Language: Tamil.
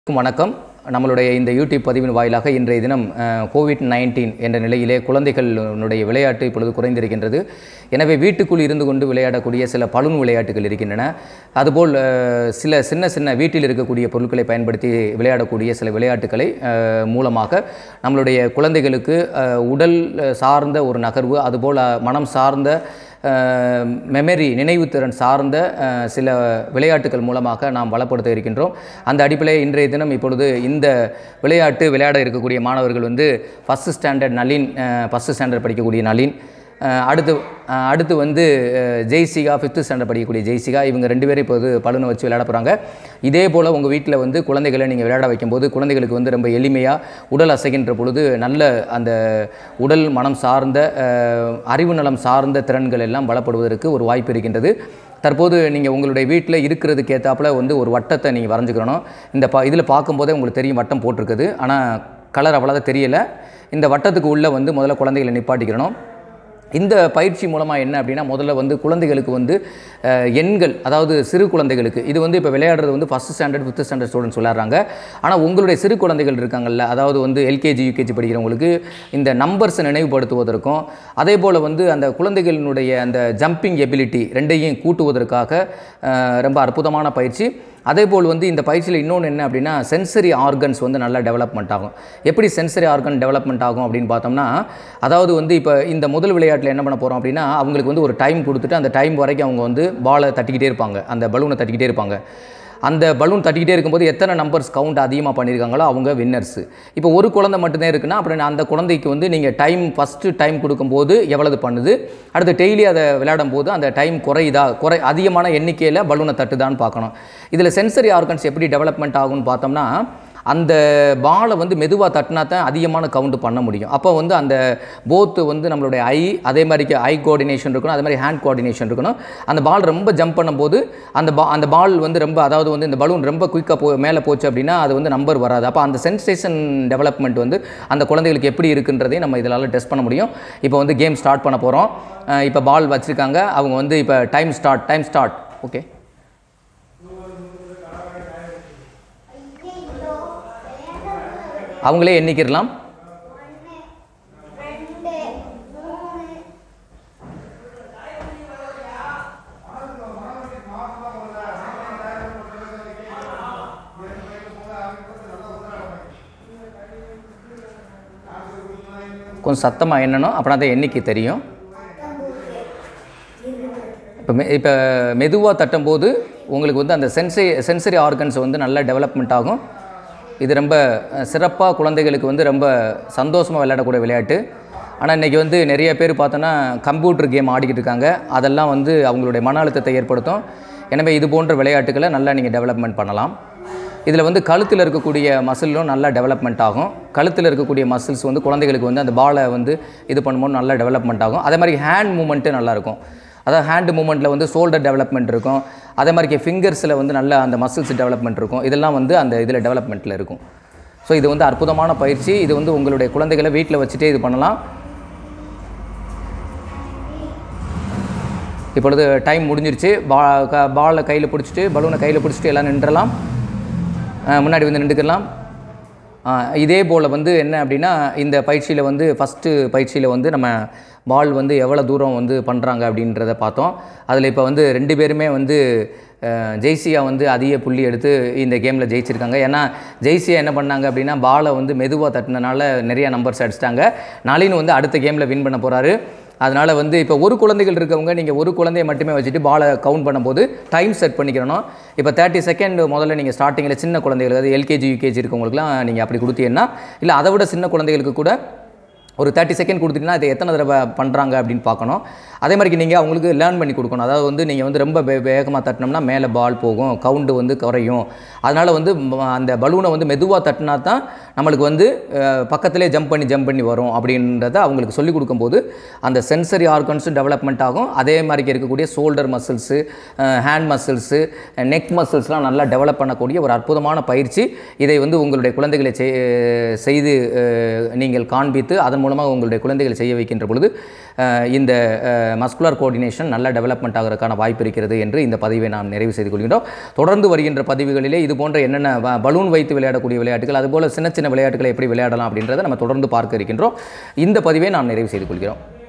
அனைவருக்கும் வணக்கம் நம்மளுடைய இந்த யூடியூப் பதிவின் வாயிலாக இன்றைய தினம் கோவிட் நைன்டீன் என்ற நிலையிலே குழந்தைகளுடைய விளையாட்டு இப்பொழுது குறைந்திருக்கின்றது எனவே வீட்டுக்குள் இருந்து கொண்டு விளையாடக்கூடிய சில பலூன் விளையாட்டுகள் இருக்கின்றன அதுபோல் அஹ், சில சின்ன சின்ன வீட்டில் இருக்கக்கூடிய பொருட்களை பயன்படுத்தி விளையாடக்கூடிய சில விளையாட்டுகளை அஹ், மூலமாக நம்மளுடைய குழந்தைகளுக்கு அஹ், உடல் சார்ந்த ஒரு நகர்வு அதுபோல் அஹ், மனம் சார்ந்த மெமரி நினைவுத்திறன் சார்ந்த அஹ், சில விளையாட்டுகள் மூலமாக நாம் வளப்படுத்த இருக்கின்றோம் அந்த அடிப்படையில் இன்றைய தினம் இப்பொழுது இந்த விளையாட்டு விளையாட இருக்கக்கூடிய மாணவர்கள் வந்து first standard Nalin first standard படிக்கக்கூடிய நளின் அஹ், அடுத்து அஹ், அடுத்து வந்து அஹ், ஜெய்சிகா ஃபிஃப்த்து ஸ்டாண்டர்ட் படிக்கக்கூடிய ஜெய்சிகா இவங்க ரெண்டு பேரும் இப்போது பலூனை வச்சு விளையாட போகிறாங்க இதே போல் உங்கள் வீட்டில் வந்து குழந்தைகளை நீங்கள் விளையாட வைக்கும்போது குழந்தைகளுக்கு வந்து ரொம்ப எளிமையாக உடல் அசைகின்ற பொழுது நல்ல அந்த உடல் மனம் சார்ந்த அஹ், அறிவு நலம் சார்ந்த திறன்கள் எல்லாம் பலப்படுவதற்கு ஒரு வாய்ப்பு இருக்கின்றது தற்போது நீங்கள் உங்களுடைய வீட்டில் இருக்கிறதுக்கு ஏற்றாப்புல வந்து ஒரு வட்டத்தை நீங்கள் வரைஞ்சிக்கணும் இந்த பா இதில் பார்க்கும்போதே உங்களுக்கு தெரியும் வட்டம் போட்டிருக்குது ஆனால் கலர் அவ்வளோதான் தெரியலை இந்த வட்டத்துக்கு உள்ளே வந்து முதல்ல குழந்தைகளை நிப்பாட்டிக்கிறணும் இந்த பயிற்சி மூலமாக என்ன அப்படின்னா முதல்ல வந்து குழந்தைகளுக்கு வந்து அஹ், எண்கள் அதாவது சிறு குழந்தைகளுக்கு இது வந்து இப்போ விளையாடுறது வந்து first standard fifth standard students விளையாடுறாங்க ஆனால் உங்களுடைய சிறு குழந்தைகள் இருக்காங்கல்ல அதாவது வந்து எல்கேஜி யூகேஜி படிக்கிறவங்களுக்கு இந்த நம்பர்ஸை நினைவுபடுத்துவதற்கும் அதே போல் வந்து அந்த குழந்தைகளினுடைய அந்த ஜம்பிங் எபிலிட்டி ரெண்டையும் கூட்டுவதற்காக அஹ், ரொம்ப அற்புதமான பயிற்சி அதே போல் வந்து இந்த பயிற்சியில் இன்னொன்று என்ன அப்படின்னா சென்சரி ஆர்கன்ஸ் வந்து நல்லா டெவலப்மெண்ட் ஆகும் எப்படி சென்சரி ஆர்கன் டெவலப்மெண்ட் ஆகும் அப்படின்னு பார்த்தோம்னா அதாவது வந்து இப்போ இந்த முதல் விளையாட்டில் என்ன பண்ண போகிறோம் அப்படின்னா அவங்களுக்கு வந்து ஒரு டைம் கொடுத்துட்டு அந்த டைம் வரைக்கும் அவங்க வந்து பாலை தட்டிக்கிட்டே இருப்பாங்க அந்த பலூனை தட்டிக்கிட்டே இருப்பாங்க அந்த பலூன் தட்டிக்கிட்டே இருக்கும்போது எத்தனை நம்பர்ஸ் கவுண்ட் அதிகமாக பண்ணியிருக்காங்களோ அவங்க வின்னர்ஸு இப்போ ஒரு குழந்தை மட்டும்தான் இருக்குன்னா அப்புறம் அந்த குழந்தைக்கு வந்து நீங்கள் டைம் ஃபஸ்ட்டு டைம் கொடுக்கும்போது எவ்வளவு பண்ணுது அடுத்து டெய்லி அதை விளையாடும் போது அந்த டைம் குறையுதா குறை அதிகமான எண்ணிக்கையில் பலூனை தட்டுதான்னு பார்க்கணும் இதில் சென்சரி ஆர்கன்ஸ் எப்படி டெவலப்மெண்ட் ஆகும்னு பார்த்தோம்னா அந்த பாலை வந்து மெதுவாக தட்டினா தான் அதிகமான கவுண்ட் பண்ண முடியும் அப்போ வந்து அந்த போத்து வந்து நம்மளுடைய ஐ அதே மாதிரிக்கு ஐ கோஆர்டினேஷன் இருக்கணும் அதே மாதிரி ஹேண்ட் கோஆர்டினேஷன் இருக்கணும் அந்த பால் ரொம்ப ஜம்ப் பண்ணும்போது அந்த பா அந்த பால் வந்து ரொம்ப அதாவது வந்து இந்த பலூன் ரொம்ப குயிக்காக போ மேலே போச்சு அப்படின்னா அது வந்து நம்பர் வராது அப்போ அந்த சென்சேஷன் டெவலப்மெண்ட் வந்து அந்த குழந்தைகளுக்கு எப்படி இருக்குன்றதையும் நம்ம இதனால் டெஸ்ட் பண்ண முடியும் இப்போ வந்து கேம் ஸ்டார்ட் பண்ண போகிறோம் இப்போ பால் வச்சுருக்காங்க அவங்க வந்து இப்போ time start time start okay அவங்களே எண்ணிக்கிடலாம் கொஞ்சம் சத்தமாக எண்ணணும் அப்படின்னா தான் எண்ணிக்கை தெரியும் இப்போ மெ இப்போ மெதுவாக தட்டும்போது உங்களுக்கு வந்து அந்த சென்சரி சென்சரி ஆர்கன்ஸ் வந்து நல்லா டெவலப்மெண்ட் ஆகும் இது ரொம்ப சிறப்பாக குழந்தைகளுக்கு வந்து ரொம்ப சந்தோஷமாக விளையாடக்கூடிய விளையாட்டு ஆனால் இன்றைக்கி வந்து நிறைய பேர் பார்த்தோன்னா கம்ப்யூட்டர் கேம் ஆடிக்கிட்டு இருக்காங்க அதெல்லாம் வந்து அவங்களுடைய மன அழுத்தத்தை ஏற்படுத்தும் எனவே இது போன்ற விளையாட்டுகளை நல்லா நீங்கள் டெவலப்மெண்ட் பண்ணலாம் இதில் வந்து கழுத்தில் இருக்கக்கூடிய மசிலும் நல்லா டெவலப்மெண்ட் ஆகும் கழுத்தில் இருக்கக்கூடிய மசில்ஸ் வந்து குழந்தைகளுக்கு வந்து அந்த பாலை வந்து இது பண்ணும்போது நல்லா டெவலப்மெண்ட் ஆகும் அதே மாதிரி ஹேண்ட் மூமெண்ட்டு நல்லாயிருக்கும் அதாவது ஹேண்ட் மூமெண்ட்டில் வந்து ஷோல்டர் டெவலப்மெண்ட் இருக்கும் அதே மாதிரி ஃபிங்கர்ஸில் வந்து நல்ல அந்த மசில்ஸ் டெவலப்மெண்ட் இருக்கும் இதெல்லாம் வந்து அந்த இதில் டெவலப்மெண்ட்டில் இருக்கும் ஸோ இது வந்து அற்புதமான பயிற்சி இது வந்து உங்களுடைய குழந்தைகளை வீட்டில் வச்சுட்டே இது பண்ணலாம் இப்பொழுது டைம் முடிஞ்சிருச்சு பா க பாலை கையில் பிடிச்சிட்டு பலூனை கையில் பிடிச்சிட்டு எல்லாம் நின்றலாம் அஹ் முன்னாடி வந்து நின்றுக்கலாம் அஹ் இதே போல் வந்து என்ன அப்படின்னா இந்த பயிற்சியில் வந்து ஃபஸ்ட்டு பயிற்சியில் வந்து நம்ம பால் வந்து எவ்வளோ தூரம் வந்து பண்ணுறாங்க அப்படின்றத பார்த்தோம் அதில் இப்போ வந்து ரெண்டு பேருமே வந்து அஹ், ஜெய்சியா வந்து அதிக புள்ளி எடுத்து இந்த கேமில் ஜெயிச்சிருக்காங்க ஏன்னா ஜெய்சியா என்ன பண்ணாங்க அப்படின்னா பாலை வந்து மெதுவாக தட்டினனால நிறைய நம்பர்ஸ் அடிச்சிட்டாங்க நளின் வந்து அடுத்த கேமில் வின் பண்ண போகிறாரு அதனால் வந்து இப்போ ஒரு குழந்தைகள் இருக்கவங்க நீங்கள் ஒரு குழந்தைய மட்டுமே வச்சுட்டு பாலை கவுண்ட் பண்ணும்போது டைம் செட் பண்ணிக்கிறணும் இப்போ தேர்ட்டி செகண்ட் முதல்ல நீங்கள் ஸ்டார்டிங்கில் சின்ன குழந்தைகள் அதாவது எல்கேஜி யூகேஜி இருக்கவங்களுக்குலாம் நீங்கள் அப்படி கொடுத்தீங்கன்னா இல்லை அதை விட சின்ன குழந்தைகளுக்கு கூட ஒரு தேர்ட்டி செகண்ட் கொடுத்தீங்கன்னா இதை எத்தனை தடவை பண்ணுறாங்க அப்படின்னு பார்க்கணும் அதே மாதிரி நீங்கள் அவங்களுக்கு லேர்ன் பண்ணி கொடுக்கணும் அதாவது வந்து நீங்கள் வந்து ரொம்ப வே வேகமாக தட்டினோம்னா மேலே பால் போகும் கவுண்டு வந்து குறையும் அதனால் வந்து ம- அந்த பலூனை வந்து மெதுவாக தட்டினா தான் நம்மளுக்கு வந்து அஹ், பக்கத்திலே ஜம்ப் பண்ணி ஜம்ப் பண்ணி வரும் அப்படின்றத அவங்களுக்கு சொல்லிக் கொடுக்கும்போது அந்த சென்சரி ஆர்கன்ஸும் டெவலப்மெண்ட் ஆகும் அதே மாதிரி இருக்கக்கூடிய shoulder muscles hand muscles neck மசில்ஸ்லாம் நல்லா டெவலப் பண்ணக்கூடிய ஒரு அற்புதமான பயிற்சி இதை வந்து உங்களுடைய குழந்தைகளை செய்- செய்து அஹ், நீங்கள் காண்பித்து அதன் மூலமாக உங்களுடைய குழந்தைகளை செய்ய வைக்கின்ற பொழுது அஹ், இந்த மஸ்குலர் கோஆர்டினேஷன் நல்ல டெவலப்மெண்ட் ஆகிறதுக்கான வாய்ப்பு இருக்கிறது என்று இந்த பதிவை நாம் நிறைவு செய்து கொள்கின்றோம் தொடர்ந்து வருகின்ற பதிவுகளிலே இது போன்ற என்னென்ன வ- பலூன் வைத்து விளையாடக்கூடிய விளையாட்டுகள் அதுபோல் சின்ன சின்ன விளையாட்டுகளை எப்படி விளையாடலாம் அப்படின்றத நம்ம தொடர்ந்து பார்க்க இருக்கின்றோம் இந்த பதிவை நாம் நிறைவு செய்து கொள்கிறோம்